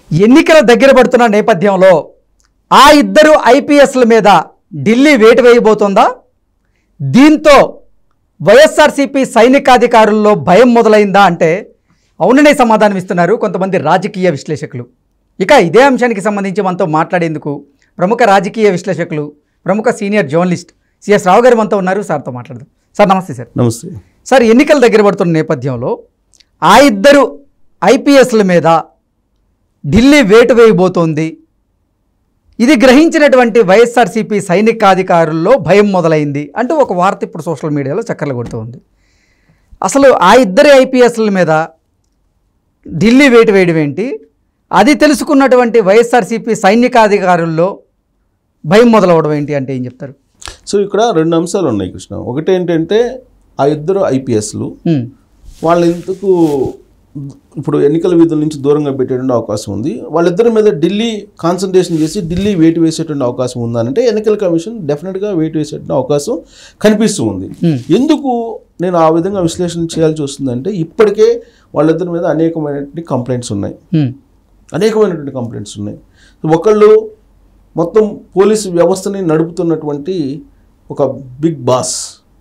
ఎన్నికల దగ్గర పడుతున్న నేపథ్యంలో ఆ ఇద్దరు ఐపీఎస్ల మీద ఢిల్లీ వేటు వేయబోతోందా దీంతో వైఎస్ఆర్సీపీ సైనికాధికారుల్లో భయం మొదలైందా అంటే అవుననే సమాధానం ఇస్తున్నారు కొంతమంది రాజకీయ విశ్లేషకులు ఇక ఇదే అంశానికి సంబంధించి మనతో మాట్లాడేందుకు ప్రముఖ రాజకీయ విశ్లేషకులు ప్రముఖ సీనియర్ జర్నలిస్ట్ సిఎస్ రావు గారు మనతో ఉన్నారు సార్తో మాట్లాడదాం సార్ నమస్తే సార్ నమస్తే సార్ ఎన్నికల దగ్గర పడుతున్న నేపథ్యంలో ఆ ఇద్దరు ఐపీఎస్ల మీద ఢిల్లీ వేటు వేయబోతోంది ఇది గ్రహించినటువంటి వైఎస్ఆర్సీపీ సైనికాధికారుల్లో భయం మొదలైంది అంటూ ఒక వార్త ఇప్పుడు సోషల్ మీడియాలో చక్కర్లు కొడుతూ ఉంది అసలు ఆ ఇద్దరి ఐపీఎస్ల మీద ఢిల్లీ వేటు వేయడం ఏంటి అది తెలుసుకున్నటువంటి వైఎస్ఆర్సీపీ సైనికాధికారుల్లో భయం మొదలవడం ఏంటి అంటే ఏం చెప్తారు సో ఇక్కడ రెండు అంశాలు ఉన్నాయి కృష్ణ ఒకటి ఏంటంటే ఆ ఇద్దరు ఐపీఎస్లు హ్మ్. వాళ్ళ ఇంతకు ఇప్పుడు ఎన్నికల విధుల నుంచి దూరంగా పెట్టేటువంటి అవకాశం ఉంది వాళ్ళిద్దరి మీద ఢిల్లీ కాన్సన్ట్రేషన్ చేసి ఢిల్లీ వేటు వేసేటువంటి అవకాశం ఉందనంటే ఎన్నికల కమిషన్ డెఫినెట్గా వేటు వేసేటువంటి అవకాశం కనిపిస్తూ ఉంది Hmm. ఎందుకు నేను ఆ విధంగా విశ్లేషణ చేయాల్సి వస్తుందంటే ఇప్పటికే వాళ్ళిద్దరి మీద అనేకమైనటువంటి కంప్లైంట్స్ ఉన్నాయి హ్మ్. అనేకమైనటువంటి కంప్లైంట్స్ ఉన్నాయి ఒకళ్ళు మొత్తం పోలీసు వ్యవస్థని నడుపుతున్నటువంటి ఒక బిగ్ బాస్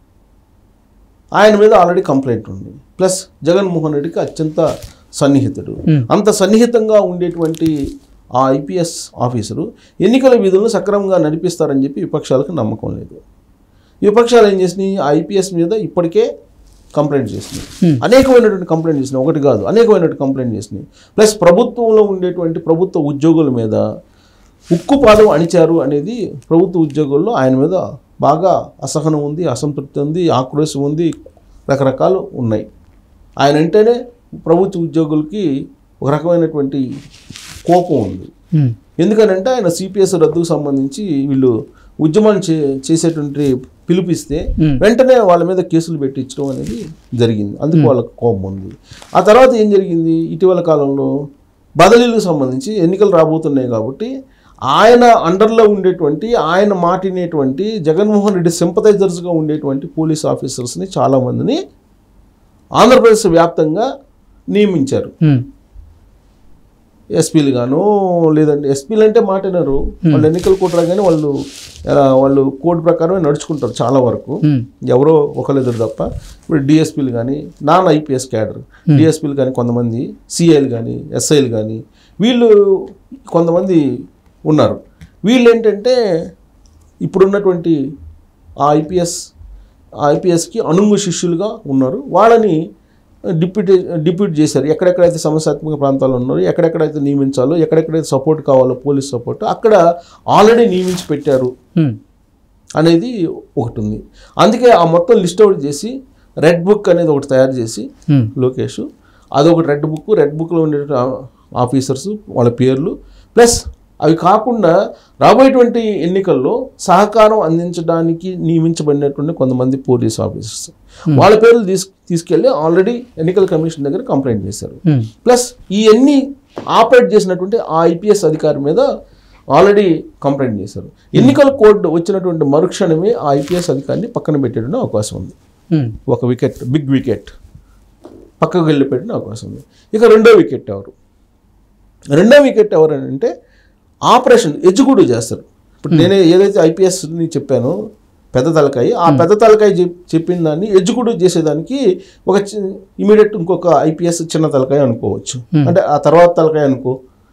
ఆయన మీద ఆల్రెడీ కంప్లైంట్ ఉంది ప్లస్ జగన్మోహన్ రెడ్డికి అత్యంత సన్నిహితుడు Hmm. అంత సన్నిహితంగా ఉండేటువంటి ఆ ఐపీఎస్ ఆఫీసరు ఎన్నికల విధులను సక్రమంగా నడిపిస్తారని చెప్పి విపక్షాలకు నమ్మకం లేదు విపక్షాలు ఏం చేసినాయి ఆ ఐపీఎస్ మీద ఇప్పటికే కంప్లైంట్ చేసినాయి Hmm. అనేకమైనటువంటి కంప్లైంట్ చేసినాయి ఒకటి కాదు అనేకమైనటువంటి కంప్లైంట్ చేసినాయి ప్లస్ ప్రభుత్వంలో ఉండేటువంటి ప్రభుత్వ ఉద్యోగుల మీద ఉక్కుపాదం అణిచారు అనేది ప్రభుత్వ ఉద్యోగుల్లో ఆయన మీద బాగా అసహనం ఉంది అసంతృప్తి ఉంది ఆక్రోశం ఉంది రకరకాలు ఉన్నాయి ఆయన అంటేనే ప్రభుత్వ ఉద్యోగులకి ఒక రకమైనటువంటి కోపం ఉంది హ్మ్. ఎందుకనంటే ఆయన సిపిఎస్ రద్దుకు సంబంధించి వీళ్ళు ఉద్యమాలు చే చేసేటువంటి పిలిపిస్తే Hmm. వెంటనే వాళ్ళ మీద కేసులు పెట్టించడం అనేది జరిగింది అందుకు వాళ్ళకి కోపం ఉంది ఆ తర్వాత ఏం జరిగింది ఇటీవల కాలంలో బదిలీలకు సంబంధించి ఎన్నికలు రాబోతున్నాయి కాబట్టి ఆయన అండర్లో ఉండేటువంటి ఆయన మాటినేటువంటి జగన్మోహన్ రెడ్డి సింపథైజర్స్గా ఉండేటువంటి పోలీస్ ఆఫీసర్స్ని చాలామందిని ఆంధ్రప్రదేశ్ వ్యాప్తంగా నియమించారు హ్మ్. ఎస్పీలు గాను లేదంటే ఎస్పీలు అంటే మాట వినరు వాళ్ళు ఎన్నికల కోడ్ రాగానే వాళ్ళు ఆ, వాళ్ళు కోడ్ ప్రకారమే నడుచుకుంటారు చాలా వరకు హ్మ్. ఎవరో ఒకళ్ళిద్దరు తప్ప ఇప్పుడు డిఎస్పీలు కానీ నాన్ ఐపీఎస్ క్యాడర్ డిఎస్పీలు కానీ కొంతమంది సిఐలు కానీ ఎస్ఐలు కానీ వీళ్ళు కొంతమంది ఉన్నారు వీళ్ళు ఏంటంటే ఇప్పుడున్నటువంటి ఆ ఐపీఎస్ ఆ ఐపీఎస్కి అనుంగు శిష్యులుగా ఉన్నారు వాళ్ళని డిప్యూటీ డిప్యూట్ చేశారు ఎక్కడెక్కడైతే సమస్యాత్మక ప్రాంతాలు ఉన్నారో ఎక్కడెక్కడైతే నియమించాలో ఎక్కడెక్కడైతే సపోర్ట్ కావాలో పోలీస్ సపోర్ట్ అక్కడ ఆల్రెడీ నియమించి పెట్టారు హ్మ్. అనేది ఒకటి ఉంది అందుకే ఆ మొత్తం లిస్ట్ అవుట్ చేసి రెడ్ బుక్ అనేది ఒకటి తయారు చేసి హ్మ్. లోకేష్ అదొకటి రెడ్ బుక్ రెడ్ బుక్లో ఉండే ఆఫీసర్స్ వాళ్ళ పేర్లు ప్లస్ అవి కాకుండా రాబోయేటువంటి ఎన్నికల్లో సహకారం అందించడానికి నియమించబడినటువంటి కొంతమంది పోలీస్ ఆఫీసర్స్ వాళ్ళ పేర్లు తీసు తీసుకెళ్ళి ఆల్రెడీ ఎన్నికల కమిషన్ దగ్గర కంప్లైంట్ చేశారు హ్మ్. ప్లస్ ఇవన్నీ ఆపరేట్ చేసినటువంటి ఆ ఐపీఎస్ అధికారి మీద ఆల్రెడీ కంప్లైంట్ చేశారు ఎన్నికల కోడ్ వచ్చినటువంటి మరుక్షణమే ఆ ఐపీఎస్ అధికారిని పక్కన పెట్టేటువంటి అవకాశం ఉంది హ్మ్. ఒక వికెట్ బిగ్ వికెట్ పక్కకు వెళ్ళి పెట్టిన అవకాశం ఉంది ఇక రెండో వికెట్ ఎవరు రెండో వికెట్ ఎవరు అని అంటే ఆపరేషన్ ఎగ్జిక్యూటివ్ చేస్తారు ఇప్పుడు నేనే ఏదైతే ఐపీఎస్ని చెప్పానో పెద్ద తలకాయ ఆ పెద్ద తలకాయ చెప్- చెప్పిన దాన్ని ఎగ్జిక్యూటివ్ చేసేదానికి ఒక ఇమీడియట్ ఇంకొక ఐపీఎస్ చిన్న తలకాయ అనుకోవచ్చు అంటే ఆ తర్వాత తలకాయ అనుకో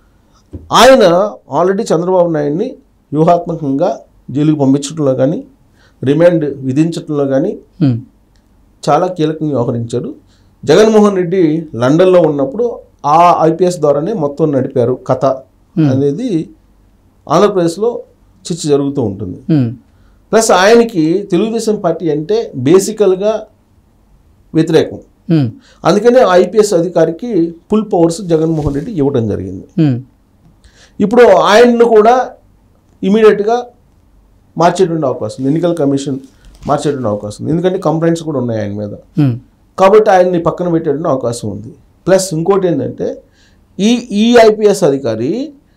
ఆయన ఆల్రెడీ చంద్రబాబు నాయుడిని వ్యూహాత్మకంగా జైలుకు పంపించడంలో కానీ రిమాండ్ విధించడంలో కానీ హ్మ్. చాలా కీలకంగా వ్యవహరించాడు జగన్మోహన్ రెడ్డి లండన్లో ఉన్నప్పుడు ఆ ఐపీఎస్ ద్వారానే మొత్తం నడిపారు కథ అనేది ఆంధ్రప్రదేశ్లో చర్చ జరుగుతూ ఉంటుంది హ్మ్. ప్లస్ ఆయనకి తెలుగుదేశం పార్టీ అంటే బేసికల్గా వ్యతిరేకం హ్మ్. అందుకనే ఐపీఎస్ అధికారికి ఫుల్ పవర్స్ జగన్మోహన్ రెడ్డి ఇవ్వడం జరిగింది హ్మ్. ఇప్పుడు ఆయన్ను కూడా ఇమీడియట్గా మార్చేటువంటి అవకాశం ఉంది ఎన్నికల కమిషన్ మార్చేటువంటి అవకాశం ఉంది ఎందుకంటే కంప్లైంట్స్ కూడా ఉన్నాయి ఆయన మీద హ్మ్. కాబట్టి ఆయన్ని పక్కన పెట్టేటువంటి అవకాశం ఉంది ప్లస్ ఇంకోటి ఏంటంటే ఈ ఈ ఐపీఎస్ అధికారి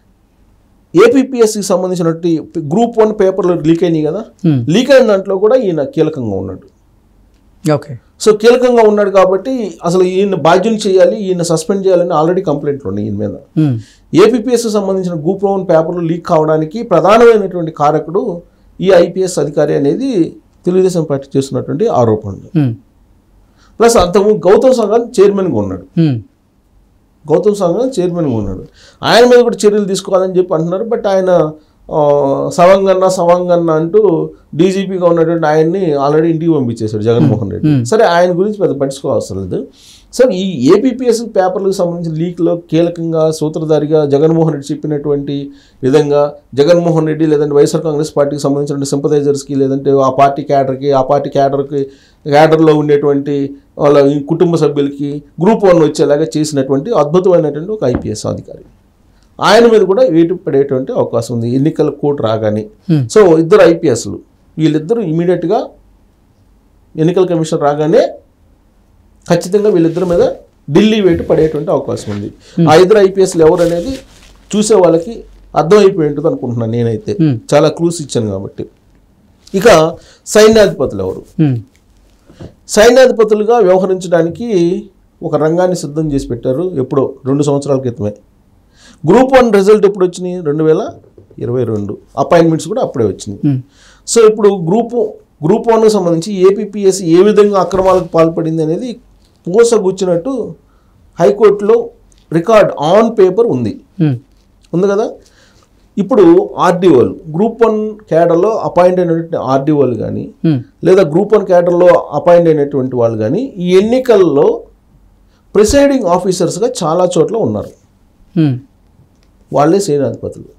ఏపీపీఎస్సికి సంబంధించినటువంటి గ్రూప్ వన్ పేపర్లు లీక్ అయినాయి కదా హ్మ్. లీక్ అయిన దాంట్లో కూడా ఈయన కీలకంగా ఉన్నాడు ఓకే సో కీలకంగా ఉన్నాడు కాబట్టి అసలు ఈయన బాధ్యం చేయాలి ఈయన సస్పెండ్ చేయాలని ఆల్రెడీ కంప్లైంట్లు ఉన్నాయి ఈయన మీద హ్మ్. ఏపీపీఎస్ సంబంధించిన గ్రూప్ వన్ పేపర్లు లీక్ కావడానికి ప్రధానమైనటువంటి కారకుడు ఈ ఐపీఎస్ అధికారి అనేది తెలుగుదేశం పార్టీ చేస్తున్నటువంటి ఆరోపణలు ఉమ్, ప్లస్ అంతకు గౌతమ్ సంఘం చైర్మన్గా ఉన్నాడు ఉమ్, గౌతమ్ సంఘం చైర్మన్గా ఉన్నాడు ఆయన మీద కూడా చర్యలు తీసుకోవాలని చెప్పి అంటున్నారు బట్ ఆయన ఆ, సవంగన్న సవంగన్న అంటూ డీజీపీగా ఉన్నటువంటి ఆయన్ని ఆల్రెడీ ఇంటికి పంపించేశాడు జగన్మోహన్ రెడ్డి Hmm. సరే ఆయన గురించి పెద్ద పట్టించుకోవాల్సిన లేదు సార్ ఈ ఏపీపీఎస్ పేపర్లకు సంబంధించిన లీక్లో కీలకంగా సూత్రధారిగా జగన్మోహన్ రెడ్డి చెప్పినటువంటి విధంగా జగన్మోహన్ రెడ్డి లేదంటే వైఎస్ఆర్ కాంగ్రెస్ పార్టీకి సంబంధించిన సింపథైజర్స్కి లేదంటే ఆ పార్టీ క్యాడర్కి ఆ పార్టీ క్యాడర్కి క్యాడర్లో ఉండేటువంటి వాళ్ళ ఈ కుటుంబ సభ్యులకి గ్రూప్ వన్ వచ్చేలాగా చేసినటువంటి అద్భుతమైనటువంటి ఒక ఐపీఎస్ అధికారి ఆయన మీద కూడా వేటు పడేటువంటి అవకాశం ఉంది ఎన్నికల కోర్టు రాగానే Hmm. సో ఇద్దరు ఐపీఎస్లు వీళ్ళిద్దరూ ఇమీడియట్గా ఎన్నికల కమిషన్ రాగానే ఖచ్చితంగా వీళ్ళిద్దరి మీద ఢిల్లీ వేటు పడేటువంటి అవకాశం ఉంది ఆ ఇద్దరు ఐపీఎస్లు ఎవరు అనేది చూసే వాళ్ళకి అర్థమైపోయి ఉంటుంది అనుకుంటున్నాను నేనైతే Hmm. చాలా క్లూస్ ఇచ్చాను కాబట్టి ఇక సైన్యాధిపతులు ఎవరు ఉమ్, సైన్యాధిపతులుగా వ్యవహరించడానికి ఒక రంగాన్ని సిద్ధం చేసి పెట్టారు ఎప్పుడో రెండు సంవత్సరాల క్రితమే గ్రూప్ వన్ రిజల్ట్ ఎప్పుడు వచ్చినాయి రెండు వేల ఇరవై రెండు అపాయింట్మెంట్స్ కూడా అప్పుడే వచ్చినాయి ఉమ్, సో ఇప్పుడు గ్రూప్ గ్రూప్ వన్కి సంబంధించి ఏపీపీఎస్సీ ఏ విధంగా అక్రమాలకు పాల్పడింది అనేది పూసగుచ్చినట్టు హైకోర్టులో రికార్డ్ ఆన్ పేపర్ ఉంది ఉమ్, ఉంది కదా ఇప్పుడు ఆర్డీఓలు గ్రూప్ వన్ క్యాడర్లో అపాయింట్ అయినటువంటి ఆర్డీఓలు కానీ ఉమ్, లేదా గ్రూప్ వన్ క్యాడర్లో అపాయింట్ అయినటువంటి వాళ్ళు కానీ ఈ ఎన్నికల్లో ప్రిసైడింగ్ ఆఫీసర్స్గా చాలా చోట్ల ఉన్నారు ఉమ్, వాళ్ళే సేనాధిపతులు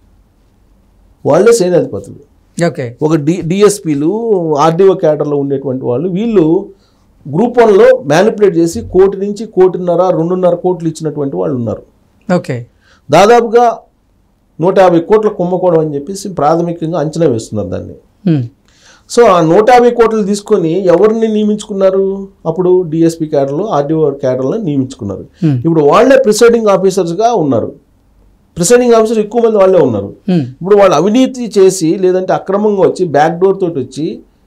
వాళ్ళే సేనాధిపతులు ఓకే ఒక డి డిఎస్పీలు ఆర్డీఓ క్యాడర్లో ఉండేటువంటి వాళ్ళు వీళ్ళు గ్రూప్ వన్లో మ్యానిపులేట్ చేసి కోటి నుంచి కోటిన్నర రెండున్నర కోట్లు ఇచ్చినటువంటి వాళ్ళు ఉన్నారు ఓకే దాదాపుగా నూట యాభై కోట్ల కుంభకోణం అని చెప్పేసి ప్రాథమికంగా అంచనా వేస్తున్నారు దాన్ని ఉమ్, సో ఆ నూట యాభై కోట్లు తీసుకొని ఎవరిని నియమించుకున్నారు అప్పుడు డిఎస్పీ క్యాడర్లో ఆర్డీఓ క్యాడర్లో నియమించుకున్నారు Hmm. ఇప్పుడు వాళ్ళే ప్రిసైడింగ్ ఆఫీసర్స్గా ఉన్నారు ప్రిసైడింగ్ ఆఫీసర్ ఎక్కువ మంది వాళ్ళే ఉన్నారు ఉమ్, ఇప్పుడు వాళ్ళు అవినీతి చేసి లేదంటే అక్రమంగా వచ్చి బ్యాక్ డోర్ తోటి వచ్చి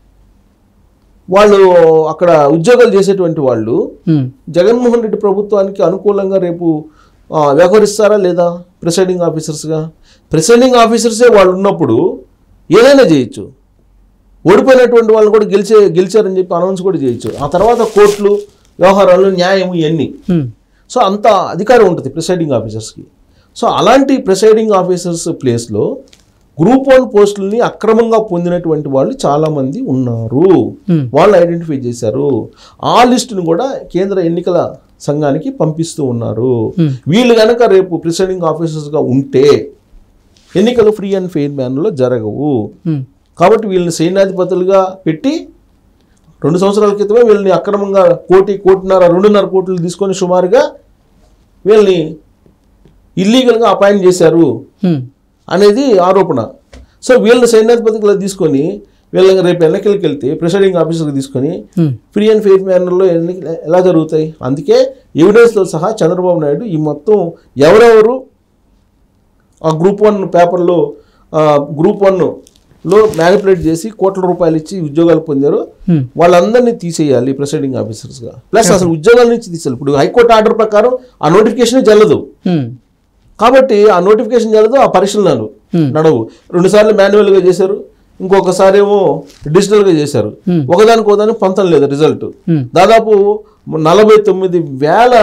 వాళ్ళు అక్కడ ఉద్యోగాలు చేసేటువంటి వాళ్ళు ఉమ్, జగన్మోహన్ రెడ్డి ప్రభుత్వానికి అనుకూలంగా రేపు ఆ, వ్యవహరిస్తారా లేదా ప్రిసైడింగ్ ఆఫీసర్స్గా ప్రిసైడింగ్ ఆఫీసర్సే వాళ్ళు ఉన్నప్పుడు ఏదైనా చేయొచ్చు ఓడిపోయినటువంటి వాళ్ళు కూడా గెలిచే గెలిచారని చెప్పి అనౌన్స్ కూడా చేయొచ్చు ఆ తర్వాత కోర్టులు వ్యవహారాలు న్యాయం ఇవన్నీ ఉమ్, సో అంత అధికారం ఉంటుంది ప్రిసైడింగ్ ఆఫీసర్స్కి సో అలాంటి ప్రిసైడింగ్ ఆఫీసర్స్ ప్లేస్లో గ్రూప్ వన్ పోస్టులని అక్రమంగా పొందినటువంటి వాళ్ళు చాలామంది ఉన్నారు Hmm. వాళ్ళు ఐడెంటిఫై చేశారు ఆ లిస్టును కూడా కేంద్ర ఎన్నికల సంఘానికి పంపిస్తూ ఉన్నారు Hmm. వీళ్ళు కనుక రేపు ప్రిసైడింగ్ ఆఫీసర్స్గా ఉంటే ఎన్నికలు ఫ్రీ అండ్ ఫెయిర్ మ్యాన్లో జరగవు ఉమ్, కాబట్టి వీళ్ళని సైన్యాధిపతులుగా పెట్టి రెండు సంవత్సరాల క్రితమే వీళ్ళని అక్రమంగా కోటి కోటిన్నర రెండున్నర కోట్లు తీసుకొని సుమారుగా వీళ్ళని ఇల్లీగల్గా అపాయింట్ చేశారు ఉమ్, అనేది ఆరోపణ సో వీళ్ళని సైన్యాధిపతిగా తీసుకొని వీళ్ళని రేపు ఎన్నికలకు వెళ్తే ప్రిసైడింగ్ ఆఫీసర్కి తీసుకొని ఉమ్, ఫ్రీ అండ్ ఫెయిర్ మేనర్లో ఎన్నికలు ఎలా జరుగుతాయి అందుకే ఎవిడెన్స్తో సహా చంద్రబాబు నాయుడు ఈ మొత్తం ఎవరెవరు ఆ గ్రూప్ వన్ పేపర్లో ఆ, గ్రూప్ వన్లో మ్యానిపులేట్ చేసి కోట్ల రూపాయలు ఇచ్చి ఉద్యోగాలు పొందారో ఉమ్, వాళ్ళందరినీ తీసేయాలి ప్రిసైడింగ్ ఆఫీసర్స్గా ప్లస్ అసలు ఉద్యోగాల నుంచి తీసేయాలి ఇప్పుడు హైకోర్టు ఆర్డర్ ప్రకారం ఆ నోటిఫికేషన్ జల్లదు ఉమ్, కాబట్టి ఆ నోటిఫికేషన్ జరగదు ఆ పరిశీలనలు Hmm. నడవు రెండుసార్లు మాన్యువల్గా చేశారు ఇంకొకసారి ఏమో డిజిటల్గా చేశారు Hmm. ఒకదానికి ఒకదానికి పొంతం లేదు రిజల్ట్ ఉమ్, దాదాపు నలభై తొమ్మిది వేల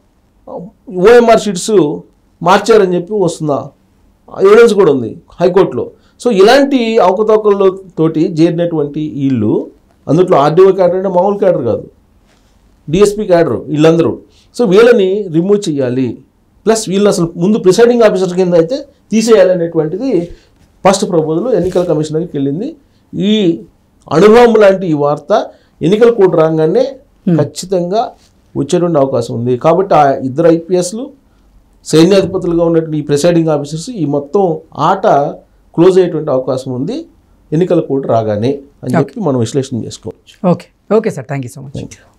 ఓఎంఆర్ షీట్స్ మార్చారని చెప్పి వస్తుందా ఎవిడెన్స్ కూడా ఉంది హైకోర్టులో సో ఇలాంటి అవకతవకల్లో తోటి చేరినటువంటి వీళ్ళు అందులో ఆర్డీఓ క్యాడర్ అంటే మామూలు క్యాడర్ కాదు డిఎస్పీ క్యాడర్ వీళ్ళందరూ సో వీళ్ళని రిమూవ్ చేయాలి ప్లస్ వీళ్ళు అసలు ముందు ప్రిసైడింగ్ ఆఫీసర్ కింద అయితే తీసేయాలి అనేటువంటిది ఫస్ట్ ప్రపోజల్ ఎన్నికల కమిషనర్కి వెళ్ళింది ఈ అనుభవం లాంటి ఈ వార్త ఎన్నికల కోర్టు రాగానే ఖచ్చితంగా వచ్చేటువంటి అవకాశం ఉంది కాబట్టి ఆ ఇద్దరు ఐపీఎస్లు సైన్యాధిపతులుగా ఉన్నటువంటి ఈ ప్రిసైడింగ్ ఆఫీసర్స్ ఈ మొత్తం ఆట క్లోజ్ అయ్యేటువంటి అవకాశం ఉంది ఎన్నికల కోర్టు రాగానే అని చెప్పి మనం విశ్లేషణ చేసుకోవచ్చు okay okay sir thank you so much thank you